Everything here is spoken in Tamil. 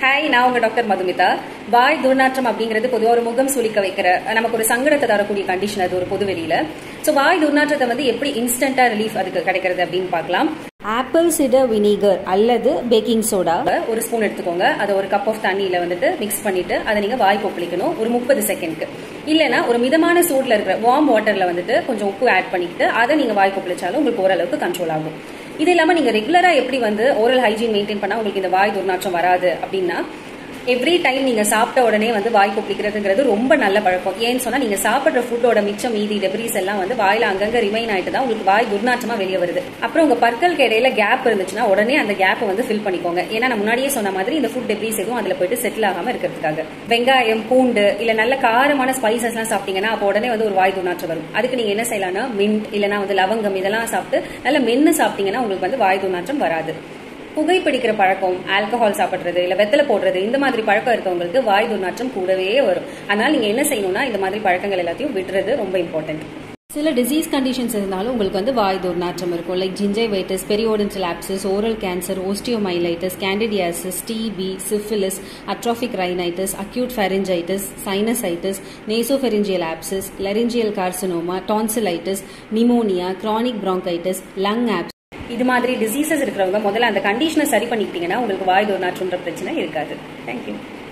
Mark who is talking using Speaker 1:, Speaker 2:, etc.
Speaker 1: ஹாய் நான் உங்க டாக்டர் மதுமிதா வாய் துர்நாற்றம் அப்படிங்கிறது பொதுவாக ஒரு முகம் சுளிக்க வைக்கிற நமக்கு ஒரு சங்கடத்தை தரக்கூடிய கண்டிஷன் அது ஒரு பொது வெளியில ஸோ வாய் துர்நாற்றத்தை வந்து எப்படி இன்ஸ்டன்டா ரிலீஃப் அதுக்கு கிடைக்கிறது அப்படின்னு பார்க்கலாம்
Speaker 2: ஆப்பிள் சிடர் வினிகர் அல்லது பேக்கிங் சோடா
Speaker 1: ஒரு ஸ்பூன் எடுத்துக்கோங்க அதை ஒரு கப் ஆஃப் தண்ணியில வந்துட்டு மிக்ஸ் பண்ணிட்டு அதை நீங்க வாய் கொப்பளிக்கணும் ஒரு முப்பது செகண்ட்க்கு இல்லைன்னா ஒரு மிதமான சூட்ல இருக்கிற வார்ம் வாட்டர்ல வந்துட்டு கொஞ்சம் உப்பு ஆட் பண்ணிக்கிட்டு அதை நீங்க வாய் கொப்பளிச்சாலும் உங்களுக்கு ஓரளவுக்கு கண்ட்ரோல் ஆகும் இது இல்லாம நீங்க ரெகுலரா எப்படி வந்து ஓரல் ஹைஜீன் மெயின்டைன் பண்ணா உங்களுக்கு இந்த வாய் துர்நாற்றம் வராது அப்படின்னா எவ்ரி டைம் நீங்க சாப்பிட்ட உடனே வந்து வாய் கொப்பளிக்கிறதுங்கிறது ரொம்ப நல்ல பழக்கம் ஏன்னு சொன்னா நீங்க சாப்பிடுற ஃபுட்டோட மிச்சம் மீதி டெப்ரிஸ் எல்லாம் வந்து வாயில அங்கங்க ரிமைன் ஆயிட்டு தான் உங்களுக்கு வாய் துர்நாற்றமா வெளியே வருது அப்புறம் உங்க பற்களுக்கு இடையில கேப் இருந்துச்சுன்னா உடனே அந்த கேப்பை வந்து ஃபில் பண்ணிக்கோங்க ஏன்னா நான் முன்னாடியே சொன்ன மாதிரி இந்த ஃபுட் டெப்ரிஸ் எதுவும் அதுல போயிட்டு செட்டில் ஆகாம இருக்கிறதுக்காக வெங்காயம் பூண்டு இல்ல நல்ல காரமான ஸ்பைசஸ் எல்லாம் சாப்பிட்டீங்கன்னா அப்போ உடனே வந்து ஒரு வாய் துர்நாற்றம் வரும் அதுக்கு நீங்க என்ன செய்யலாம்னா மின்ட் இல்லைன்னா வந்து லவங்கம் இதெல்லாம் சாப்பிட்டு நல்ல மென்னு சாப்பிட்டீங்கன்னா உங்களுக்கு வந்து வாய் துர்நாற்றம் வராது புகைப்பிடிக்கிற பழக்கம் ஆல்கஹால் சாப்பிட்றது இல்ல வெத்தலை போடுறது இந்த மாதிரி பழக்கம் இருக்கவங்களுக்கு வாய் துர்நாற்றம் கூடவே வரும் அதனால நீங்க என்ன செய்யணும்னா இந்த மாதிரி பழக்கங்கள் எல்லாத்தையும் விடுறது ரொம்ப இம்பார்ட்டன்ட்
Speaker 2: சில டிசீஸ் கண்டிஷன்ஸ் இருந்தாலும் உங்களுக்கு வந்து வாய் துர்நாற்றம் இருக்கும் like gingivitis periodontal abscess oral cancer osteomyelitis candidiasis TB syphilis atrophic rhinitis acute pharyngitis sinusitis nasopharyngeal abscess laryngeal carcinoma tonsillitis pneumonia chronic bronchitis lung abscess
Speaker 1: இது மாதிரி டிசீசஸ் இருக்கிறவங்க முதல்ல அந்த கண்டிஷனை சரி பண்ணிக்கிட்டீங்கன்னா உங்களுக்கு வாய் துர்நாற்றம்ன்ற பிரச்சனை இருக்காது தேங்க்யூ